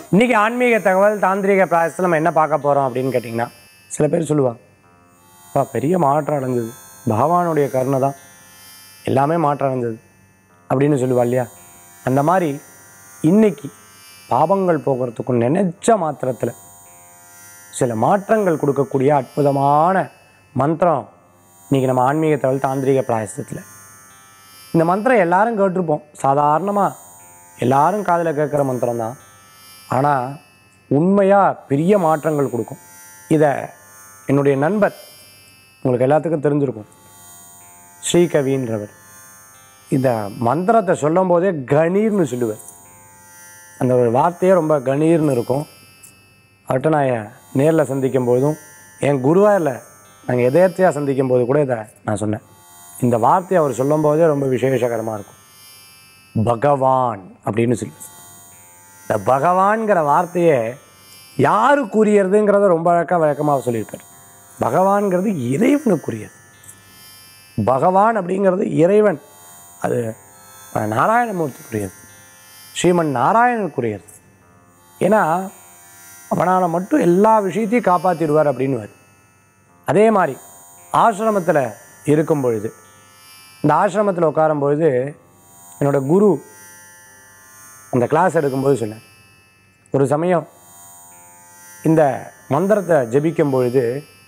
இன்றைக்கி ஆன்மீக தகவல் தாந்திரிக பிராயசத்தில் நம்ம என்ன பார்க்க போகிறோம் அப்படின்னு கேட்டிங்கன்னா சில பேர் சொல்லுவாங்க அப்பா பெரிய மாற்றம் அடைஞ்சது பகவானுடைய கருணை தான் எல்லாமே மாற்றம் அடைஞ்சது அப்படின்னு சொல்லுவா இல்லையா அந்த மாதிரி இன்னைக்கு பாவங்கள் போகிறதுக்கும் நினைச்ச மாத்திரத்தில் சில மாற்றங்கள் கொடுக்கக்கூடிய அற்புதமான மந்திரம் இன்றைக்கி நம்ம ஆன்மீக தகவல் தாந்திரிக பிராயசத்தில் இந்த மந்திரம் எல்லாரும் கேட்டிருப்போம் சாதாரணமாக எல்லாரும் காதில் கேட்குற மந்திரம் தான் ஆனால் உண்மையாக பெரிய மாற்றங்கள் கொடுக்கும் இதை என்னுடைய நண்பர் உங்களுக்கு எல்லாத்துக்கும் தெரிஞ்சிருக்கும் ஸ்ரீகவின்றவர் இந்த மந்திரத்தை சொல்லும் போதே கணீர்னு சொல்லுவார் அந்த ஒரு வார்த்தையே ரொம்ப கணீர்னு இருக்கும் அவர்கிட்ட நான் என் நேரில் சந்திக்கும் போதும் என் குருவாரில் நாங்கள் எதேர்த்தையாக சந்திக்கும் போது கூட இதை நான் சொன்னேன் இந்த வார்த்தையை அவர் சொல்லும் போதே ரொம்ப விசேஷகரமாக இருக்கும் பகவான் அப்படின்னு சொல்லி இந்த பகவான்கிற வார்த்தையை யாருக்குரியதுங்கிறத ரொம்ப அழகாக வழக்கமாக சொல்லியிருப்பார் பகவான்கிறது இறைவனுக்குரியது பகவான் அப்படிங்கிறது இறைவன் அது நாராயணமூர்த்திக்குரியது ஸ்ரீமன் நாராயணனுக்குரியது ஏன்னா அவனால் மட்டும் எல்லா விஷயத்தையும் காப்பாற்றிடுவார் அப்படின்னுவார் அதே மாதிரி ஆசிரமத்தில் இருக்கும் பொழுது இந்த ஆசிரமத்தில் உட்காரும் பொழுது என்னோட குரு அந்த கிளாஸ் எடுக்கும்போது சொன்னார் ஒரு சமயம் இந்த மந்திரத்தை ஜெபிக்கும் பொழுது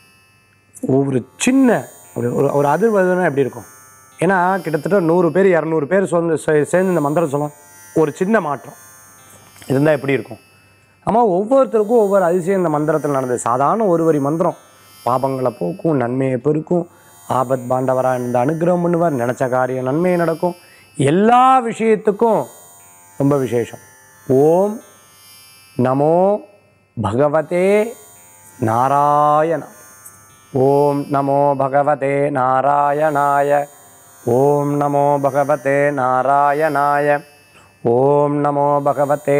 ஒரு சின்ன ஒரு ஒரு ஒரு அதிர்வதுனா எப்படி இருக்கும் ஏன்னா கிட்டத்தட்ட நூறு பேர் இரநூறு பேர் சொந்த சே- சேர்ந்து இந்த மந்திரம் சொல்லலாம் ஒரு சின்ன மாற்றம் இருந்தால் எப்படி இருக்கும் ஆமாம் ஒவ்வொருத்தருக்கும் ஒவ்வொரு அதிசயம் இந்த மந்திரத்தில் நடந்தது சாதாரண ஒரு வரி மந்திரம் பாபங்களை போக்கும் நன்மையை பெருக்கும் ஆபத் பாண்டவராக இருந்த அனுகிரகம் பண்ணுவார் நினச்ச காரியம் நன்மையை நடக்கும் எல்லா விஷயத்துக்கும் ரொம்ப விசேஷம் ஓம் நமோ பகவதே நாராயண ஓம் நமோ பகவதே நாராயணாய ஓம் நமோ பகவதே நாராயணாய ஓம் நமோ பகவதே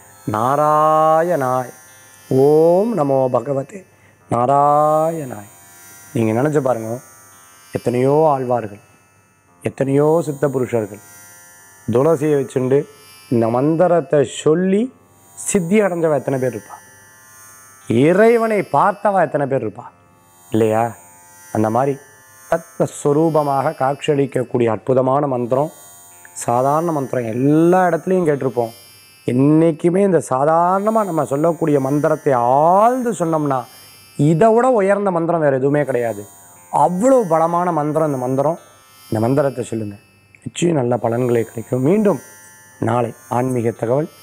நாராயணாய் ஓம் நமோ பகவதே நாராயணாய் நீங்கள் நினச்சி பாருங்க எத்தனையோ ஆழ்வார்கள் எத்தனையோ சித்த புருஷர்கள் துளசியை வச்சுண்டு இந்த மந்திரத்தை சொல்லி சித்தி அடைஞ்சவ எத்தனை பேர் இருப்பா இறைவனை பார்த்தவ எத்தனை பேர் இருப்பா இல்லையா அந்த மாதிரி தத்வஸ்வரூபமாக காட்சியளிக்கக்கூடிய அற்புதமான மந்திரம் சாதாரண மந்திரம் எல்லா இடத்துலையும் கேட்டிருப்போம் என்றைக்குமே இந்த சாதாரணமாக நம்ம சொல்லக்கூடிய மந்திரத்தை ஆழ்ந்து சொன்னோம்னா இதை விட உயர்ந்த மந்திரம் வேறு எதுவுமே கிடையாது அவ்வளோ பலமான மந்திரம் இந்த மந்திரம் இந்த மந்திரத்தை சொல்லுங்கள் நிச்சயம் நல்ல பலன்களை கிடைக்கும் மீண்டும் நாளை ஆன்மீக தகவல்